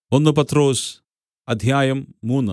ഒന്ന് പത്രോസ് അധ്യായം മൂന്ന്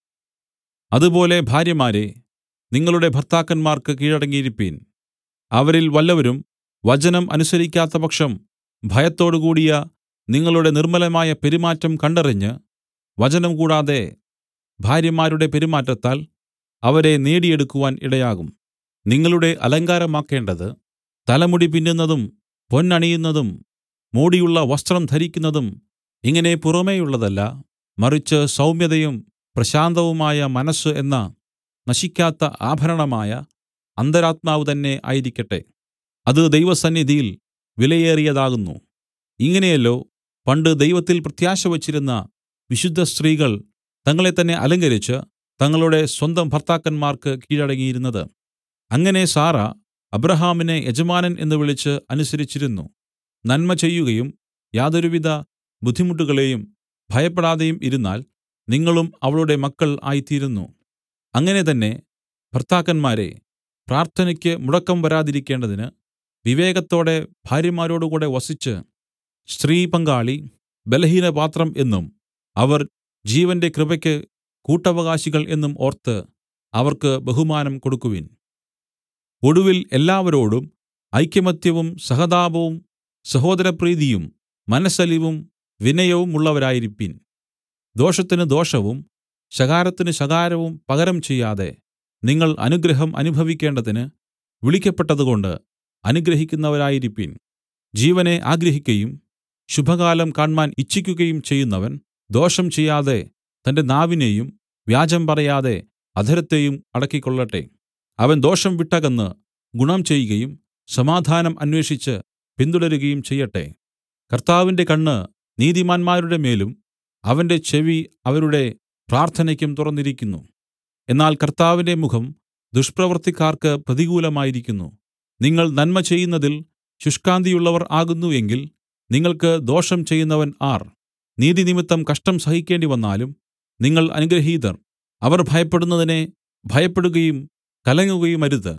അതുപോലെ ഭാര്യമാരേ നിങ്ങളുടെ ഭർത്താക്കന്മാർക്ക് കീഴടങ്ങിയിരിപ്പിൻ അവരിൽ വല്ലവരും വചനം അനുസരിക്കാത്തപക്ഷം ഭയത്തോടുകൂടിയ നിങ്ങളുടെ നിർമ്മലമായ പെരുമാറ്റം കണ്ടറിഞ്ഞ് വചനം കൂടാതെ ഭാര്യമാരുടെ പെരുമാറ്റത്താൽ അവരെ നേടിയെടുക്കുവാൻ ഇടയാകും നിങ്ങളുടെ അലങ്കാരമാക്കേണ്ടത് തലമുടി പിന്നുന്നതും പൊന്നണിയുന്നതും മോടിയുള്ള വസ്ത്രം ധരിക്കുന്നതും ഇങ്ങനെ പുറമേയുള്ളതല്ല മറിച്ച് സൗമ്യതയും പ്രശാന്തവുമായ മനസ്സ് എന്ന നശിക്കാത്ത ആഭരണമായ അന്തരാത്മാവ് തന്നെ ആയിരിക്കട്ടെ അത് ദൈവസന്നിധിയിൽ വിലയേറിയതാകുന്നു ഇങ്ങനെയല്ലോ പണ്ട് ദൈവത്തിൽ പ്രത്യാശ വച്ചിരുന്ന വിശുദ്ധസ്ത്രീകൾ തങ്ങളെത്തന്നെ അലങ്കരിച്ച് തങ്ങളുടെ സ്വന്തം ഭർത്താക്കന്മാർക്ക് കീഴടങ്ങിയിരുന്നത് അങ്ങനെ സാറാ അബ്രാഹാമിനെ യജമാനൻ എന്ന് വിളിച്ച് അനുസരിച്ചിരുന്നു നന്മ ചെയ്യുകയും യാതൊരുവിധ ബുദ്ധിമുട്ടുകളെയും ഭയപ്പെടാതെയും ഇരുന്നാൽ നിങ്ങളും അവളുടെ മക്കൾ ആയിത്തീരുന്നു അങ്ങനെ തന്നെ ഭർത്താക്കന്മാരേ പ്രാർത്ഥനയ്ക്ക് മുടക്കം വരാതിരിക്കേണ്ടതിന് വിവേകത്തോടെ ഭാര്യമാരോടുകൂടെ വസിച്ച് സ്ത്രീപങ്കാളി ബലഹീനപാത്രം എന്നും അവർ ജീവന്റെ കൃപയ്ക്ക് കൂട്ടവകാശികൾ എന്നും ഓർത്ത് അവർക്ക് ബഹുമാനം കൊടുക്കുവിൻ ഒടുവിൽ എല്ലാവരോടും ഐകമത്യവും സഹതാപവും സഹോദരപ്രീതിയും മനസ്സലിവും വിനയവും ഉള്ളവരായിരിപ്പിൻ ദോഷത്തിന് ദോഷവും ശകാരത്തിന് ശകാരവും പകരം ചെയ്യാതെ നിങ്ങൾ അനുഗ്രഹം അനുഭവിക്കേണ്ടതിന് വിളിക്കപ്പെട്ടതുകൊണ്ട് അനുഗ്രഹിക്കുന്നവരായിരിപ്പിൻ ജീവനെ ആഗ്രഹിക്കയും ശുഭകാലം കാണ്മാൻ ഇച്ഛിക്കുകയും ചെയ്യുന്നവൻ ദോഷം ചെയ്യാതെ തന്റെ നാവിനെയും വ്യാജം പറയാതെ അധരത്തെയും അടക്കിക്കൊള്ളട്ടെ അവൻ ദോഷം വിട്ടകന്ന് ഗുണം ചെയ്യുകയും സമാധാനം അന്വേഷിച്ച് പിന്തുടരുകയും ചെയ്യട്ടെ കർത്താവിന്റെ കണ്ണ് നീതിമാന്മാരുടെ മേലും അവന്റെ ചെവി അവരുടെ പ്രാർത്ഥനയ്ക്കും തുറന്നിരിക്കുന്നു എന്നാൽ കർത്താവിന്റെ മുഖം ദുഷ്പ്രവൃത്തിക്കാർക്ക് പ്രതികൂലമായിരിക്കുന്നു നിങ്ങൾ നന്മ ചെയ്യുന്നതിൽ ശുഷ്കാന്തിയുള്ളവർ ആകുന്നു എങ്കിൽ നിങ്ങൾക്ക് ദോഷം ചെയ്യുന്നവൻ ആർ നീതിനിമിത്തം കഷ്ടം സഹിക്കേണ്ടിവന്നാലും നിങ്ങൾ അനുഗ്രഹീതർ അവർ ഭയപ്പെടുന്നതിനെ ഭയപ്പെടുകയും കലങ്ങുകയുമരുത്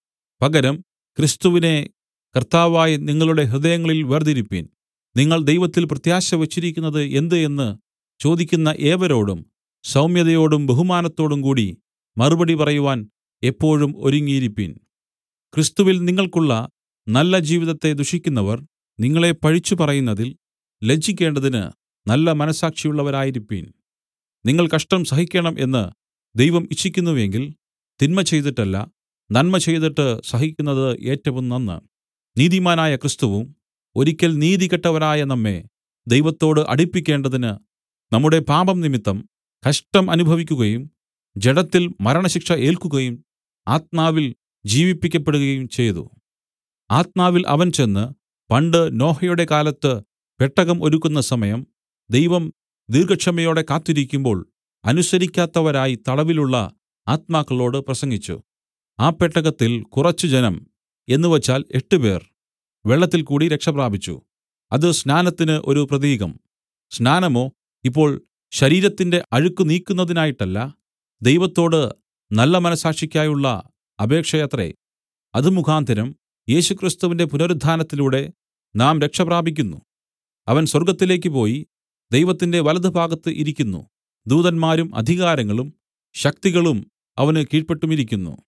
പകരം ക്രിസ്തുവിനെ കർത്താവായി നിങ്ങളുടെ ഹൃദയങ്ങളിൽ വേർതിരിപ്പിൻ നിങ്ങൾ ദൈവത്തിൽ പ്രത്യാശ വച്ചിരിക്കുന്നത് എന്ത് എന്ന് ചോദിക്കുന്ന ഏവരോടും സൗമ്യതയോടും ബഹുമാനത്തോടും കൂടി മറുപടി പറയുവാൻ എപ്പോഴും ഒരുങ്ങിയിരിപ്പിൻ ക്രിസ്തുവിൽ നിങ്ങൾക്കുള്ള നല്ല ജീവിതത്തെ ദുഷിക്കുന്നവർ നിങ്ങളെ പഴിച്ചു പറയുന്നതിൽ ലജ്ജിക്കേണ്ടതിന് നല്ല മനസ്സാക്ഷിയുള്ളവരായിരിപ്പിൻ നിങ്ങൾ കഷ്ടം സഹിക്കണം എന്ന് ദൈവം ഇച്ഛിക്കുന്നുവെങ്കിൽ തിന്മ ചെയ്തിട്ടല്ല നന്മ ചെയ്തിട്ട് സഹിക്കുന്നത് ഏറ്റവും നന്ന് നീതിമാനായ ക്രിസ്തുവും ഒരിക്കൽ നീതികെട്ടവരായ നമ്മെ ദൈവത്തോട് അടുപ്പിക്കേണ്ടതിന് നമ്മുടെ പാപം നിമിത്തം കഷ്ടം അനുഭവിക്കുകയും ജഡത്തിൽ മരണശിക്ഷ ഏൽക്കുകയും ആത്മാവിൽ ജീവിപ്പിക്കപ്പെടുകയും ചെയ്തു ആത്മാവിൽ അവൻ ചെന്ന് പണ്ട് നോഹയുടെ കാലത്ത് പെട്ടകം ഒരുക്കുന്ന സമയം ദൈവം ദീർഘക്ഷമയോടെ കാത്തിരിക്കുമ്പോൾ അനുസരിക്കാത്തവരായി തടവിലുള്ള ആത്മാക്കളോട് പ്രസംഗിച്ചു ആ പെട്ടകത്തിൽ കുറച്ച് ജനം എന്നുവച്ചാൽ എട്ടുപേർ വെള്ളത്തിൽ കൂടി രക്ഷപ്രാപിച്ചു അത് സ്നാനത്തിന് ഒരു പ്രതീകം സ്നാനമോ ഇപ്പോൾ ശരീരത്തിന്റെ അഴുക്ക് നീക്കുന്നതിനായിട്ടല്ല ദൈവത്തോട് നല്ല മനസാക്ഷിക്കായുള്ള അപേക്ഷയത്രേ അത് മുഖാന്തരം യേശുക്രിസ്തുവിന്റെ പുനരുത്ഥാനത്തിലൂടെ നാം രക്ഷപ്രാപിക്കുന്നു അവൻ സ്വർഗ്ഗത്തിലേക്ക് പോയി ദൈവത്തിന്റെ വലതുഭാഗത്ത് ഇരിക്കുന്നു ദൂതന്മാരും അധികാരങ്ങളും ശക്തികളും അവന് കീഴ്പെട്ടുമിരിക്കുന്നു